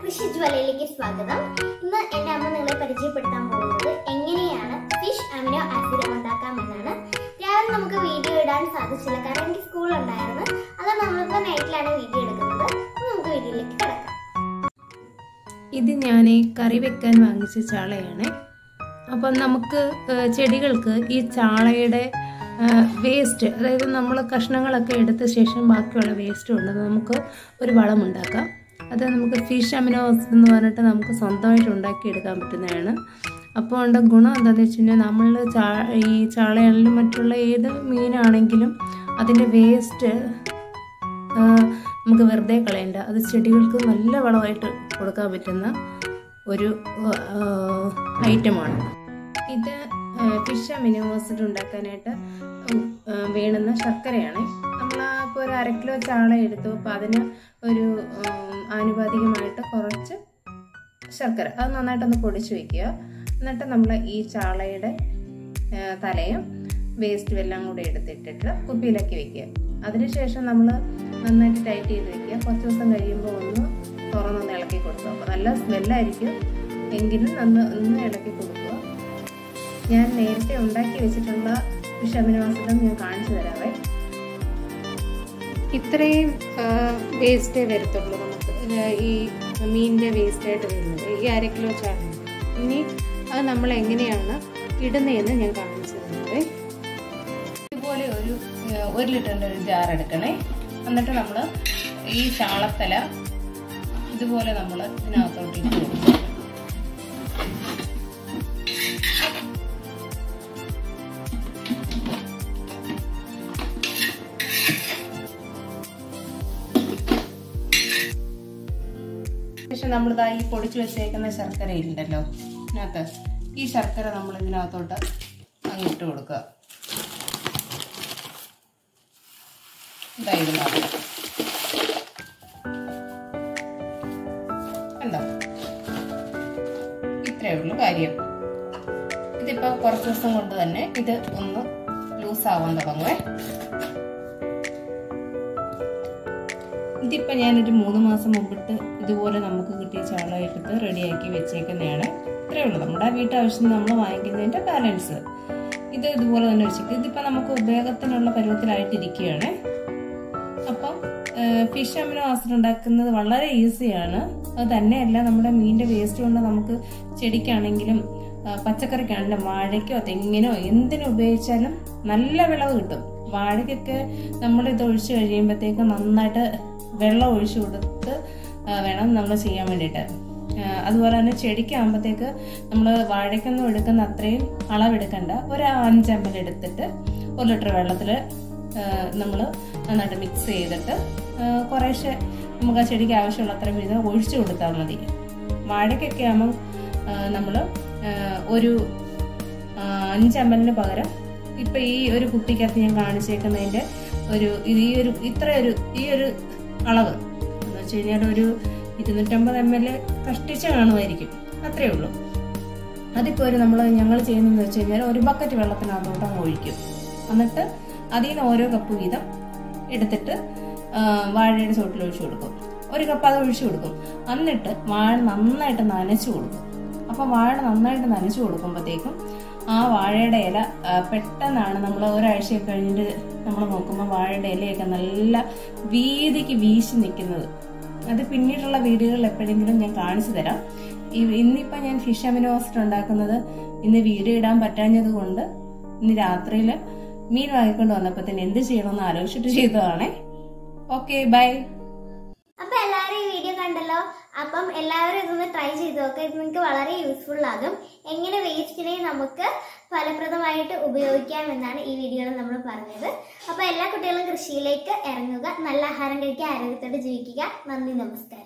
കൃഷി ജ്വലയിലേക്ക് സ്വാഗതം ഇന്ന് എന്റെ അമ്മ നിങ്ങളെ പരിചയപ്പെടുത്താൻ പോകുന്നത് എങ്ങനെയാണ് ഫിഷ് അമിനോ ആസിഡ് ഉണ്ടാക്കാമെന്നാണ് രാവിലെ നമുക്ക് വീഡിയോ ഇടാൻ സാധിച്ചില്ല കാരണം എനിക്ക് സ്കൂൾ ഉണ്ടായിരുന്നു അതാണ് നമ്മളിപ്പോൾ നൈറ്റിലാണ് വീഡിയോ എടുക്കുന്നത് അപ്പോൾ നമുക്ക് വീഡിയോയിലേക്ക് കിടക്കാം ഇത് ഞാൻ കറി വെക്കാൻ വാങ്ങിച്ച ചാളയാണ് അപ്പം നമുക്ക് ഏഹ്, ചെടികൾക്ക് ഈ ചാളയുടെ വേസ്റ്റ് അതായത് നമ്മൾ കഷ്ണങ്ങളൊക്കെ എടുത്ത ശേഷം ബാക്കിയുള്ള വേസ്റ്റ് കൊണ്ട് നമുക്ക് ഒരു വളം ഉണ്ടാക്കാം അത് നമുക്ക് ഫിഷ് അമിനോസ് എന്ന് പറഞ്ഞിട്ട് നമുക്ക് സ്വന്തമായിട്ട് ഉണ്ടാക്കിയെടുക്കാൻ പറ്റുന്നതാണ് അപ്പോൾ ഉണ്ട് ഗുണം എന്താണെന്ന് വെച്ച് കഴിഞ്ഞാൽ നമ്മൾ ചാ ഈ ചാളയാണെങ്കിലും മറ്റുള്ള ഏത് മീനാണെങ്കിലും അതിൻ്റെ വേസ്റ്റ് നമുക്ക് വെറുതെ കളയണ്ട അത് ചെടികൾക്ക് നല്ല വളമായിട്ട് കൊടുക്കാൻ പറ്റുന്ന ഒരു ഐറ്റമാണ് ഇത് ഫിഷ് അമിനോസിഡ് ഉണ്ടാക്കാനായിട്ട് ഉം, ആ, വേണ്ടുന്ന ശർക്കരയാണ് നമ്മൾ ഇപ്പോൾ ഒരു അര കിലോ ചാള എടുത്തു അപ്പോൾ അതിന് ഒരു ഉം, ആനുപാതികമായിട്ട് കുറച്ച് ശർക്കര അത് നന്നായിട്ടൊന്ന് പൊടിച്ച് വെക്കുക എന്നിട്ട് നമ്മൾ ഈ ചാളയുടെ ആ, തലയും വേസ്റ്റും എല്ലാം കൂടെ എടുത്തിട്ടിട്ട് കുപ്പിയിലാക്കി വെക്കുക അതിനുശേഷം നമ്മൾ നന്നായിട്ട് ടൈറ്റ് ചെയ്ത് വെക്കുക കുറച്ച് ദിവസം കഴിയുമ്പോൾ ഒന്ന് തുറന്നൊന്ന് ഇളക്കി കൊടുക്കുക അപ്പോൾ നല്ല സ്മെല്ലായിരിക്കും എങ്കിലും നന്ന് ഒന്ന് ഇളക്കി കൊടുക്കുക ഞാൻ നേരത്തെ ഉണ്ടാക്കി വെച്ചിട്ടുള്ള വിഷമിനവാസനം ഞാൻ കാണിച്ചു തരാവേ ഇത്രയും വേസ്റ്റേ വരത്തുള്ളൂ നമുക്ക് ആ, ഈ മീനിൻ്റെ വേസ്റ്റായിട്ട് വരുന്നത് ഈ അര കിലോ ചാണകം ഇനി അത് നമ്മൾ എങ്ങനെയാണ് ഇടുന്നതെന്ന് ഞാൻ കാണിച്ചു തരുന്നത് ഇതുപോലെ ഒരു ആ, ഒരു ലിറ്ററിൻ്റെ ഒരു ജാർ എടുക്കണേ എന്നിട്ട് നമ്മൾ ഈ ചാളത്തല ഇതുപോലെ നമ്മൾ ഇതിനകത്തോട്ട് ഇട്ട് കൊടുക്കുക ശേഷം നമ്മളിതാ ഈ പൊടിച്ചു വെച്ചേക്കുന്ന ശർക്കര ഉണ്ടല്ലോ ഇതിനകത്ത് ഈ ശർക്കര നമ്മൾ ഇതിനകത്തോട്ട് അങ്ങ് ഇട്ട് കൊടുക്കുക ഇതാ ഇതിനകത്ത് കണ്ടോ ഇത്രയേ ഉള്ളൂ കാര്യം ഇതിപ്പോ കുറച്ച് ദിവസം കൊണ്ട് തന്നെ ഇത് ഒന്ന് ലൂസ് ആവാൻ തുടങ്ങുവേ ഇതിപ്പോൾ ഞാനൊരു മൂന്ന് മാസം മുമ്പിട്ട് ഇതുപോലെ നമുക്ക് കിട്ടിയ ചാള എടുത്ത് റെഡിയാക്കി വെച്ചേക്കുന്നതാണ് ഇത്രയേ ഉള്ളൂ നമ്മുടെ വീട്ടാവശ്യത്തിന് നമ്മൾ വാങ്ങിക്കുന്നതിൻ്റെ ബാലൻസ് ഇത് ഇതുപോലെ തന്നെ വെച്ചിട്ട് ഇതിപ്പോൾ നമുക്ക് ഉപയോഗത്തിനുള്ള പരുവത്തിലായിട്ടിരിക്കുകയാണ് അപ്പം ഫിഷ് അമിനോ ആസിഡ് ഉണ്ടാക്കുന്നത് വളരെ ഈസിയാണ് അത് തന്നെയല്ല നമ്മുടെ മീനിൻ്റെ വേസ്റ്റ് കൊണ്ട് നമുക്ക് ചെടിക്കാണെങ്കിലും ആ, പച്ചക്കറിക്കാണെങ്കിലും വാഴയ്ക്കോ തെങ്ങിനോ എന്തിനും ഉപയോഗിച്ചാലും നല്ല വിളവ് കിട്ടും വാഴയ്ക്കൊക്കെ നമ്മൾ ഇത് ഒഴിച്ച് കഴിയുമ്പോഴത്തേക്ക് നന്നായിട്ട് വെള്ളം ഒഴിച്ചു കൊടുത്ത് ആ, വേണം നമ്മൾ ചെയ്യാൻ വേണ്ടിയിട്ട് ആ, അതുപോലെ തന്നെ ചെടിക്കാകുമ്പോഴത്തേക്ക് നമ്മൾ വാഴയ്ക്കൊന്നും എടുക്കുന്ന അത്രയും അളവെടുക്കണ്ട ഒരു അഞ്ചമ്പൽ എടുത്തിട്ട് ഒരു ലിറ്റർ വെള്ളത്തിൽ നമ്മൾ നന്നായിട്ട് മിക്സ് ചെയ്തിട്ട് ആ, കുറേശ്ശെ നമുക്ക് ആ ചെടിക്ക് ആവശ്യമുള്ള അത്രയും വീതം ഒഴിച്ചു കൊടുത്താൽ മതി വാഴയ്ക്കൊക്കെ ആകുമ്പം നമ്മൾ ഒരു ആ, അഞ്ചമ്പലിന് പകരം ഇപ്പം ഈ ഒരു കുപ്പിക്കകത്ത് ഞാൻ കാണിച്ചേക്കുന്നതിൻ്റെ ഒരു ഇത് ഈ ഒരു ഇത്ര ഒരു ഈ ഒരു അളവ് എന്ന് വെച്ച് കഴിഞ്ഞാൽ ഒരു ഇരുന്നൂറ്റമ്പത് എം എൽ കഷ്ടിച്ച് കാണുമായിരിക്കും അത്രയേ ഉള്ളൂ അതിപ്പോൾ ഒരു നമ്മൾ ഞങ്ങൾ ചെയ്യുന്നതെന്ന് വെച്ച് കഴിഞ്ഞാൽ ഒരു ബക്കറ്റ് വെള്ളത്തിനകത്തോട്ട് അങ്ങ് ഒഴിക്കും എന്നിട്ട് അതിൽ നിന്ന് ഓരോ കപ്പ് വീതം എടുത്തിട്ട് ആ, വാഴയുടെ ചോട്ടിൽ ഒഴിച്ചു കൊടുക്കും ഒരു കപ്പ് അത് ഒഴിച്ചു കൊടുക്കും എന്നിട്ട് വാഴ നന്നായിട്ട് നനച്ചു കൊടുക്കും അപ്പം വാഴ നന്നായിട്ട് നനച്ചു കൊടുക്കുമ്പോഴത്തേക്കും ആ വാഴയുടെ ഇല ആ, പെട്ടെന്നാണ് നമ്മൾ ഒരാഴ്ചയൊക്കെ കഴിഞ്ഞിട്ട് നമ്മൾ നോക്കുമ്പോൾ വാഴയുടെ ഇലയൊക്കെ നല്ല വീതിക്ക് വീശി നിൽക്കുന്നത് അത് പിന്നീടുള്ള വീഡിയോകളിൽ എപ്പോഴെങ്കിലും ഞാൻ കാണിച്ചു തരാം ഈ- ഇന്നിപ്പം ഞാൻ ഫിഷ് അമിനോസിഡ് ഉണ്ടാക്കുന്നത് ഇന്ന് വീഡിയോ ഇടാൻ പറ്റാഞ്ഞത് കൊണ്ട് ഇന്ന് രാത്രിയിൽ മീൻ വാങ്ങിക്കൊണ്ട് വന്നപ്പോൾ തന്നെ എന്ത് ചെയ്യണമെന്ന് ആലോചിച്ചിട്ട് ചെയ്തതാണേ ഓക്കെ ബൈ അപ്പൊ എല്ലാവരും ഈ വീഡിയോ കണ്ടല്ലോ അപ്പം എല്ലാവരും ഇതൊന്ന് ട്രൈ ചെയ്ത് നോക്കുക ഇത് നിങ്ങൾക്ക് വളരെ യൂസ്ഫുൾ ആകും എങ്ങനെ വേസ്റ്റിനെ നമുക്ക് ഫലപ്രദമായിട്ട് ഉപയോഗിക്കാം എന്നാണ് ഈ വീഡിയോയിൽ നമ്മൾ പറഞ്ഞത് അപ്പൊ എല്ലാ കുട്ടികളും കൃഷിയിലേക്ക് ഇറങ്ങുക നല്ല ആഹാരം കഴിക്കുക ആരോഗ്യത്തോടെ ജീവിക്കുക നന്ദി നമസ്കാരം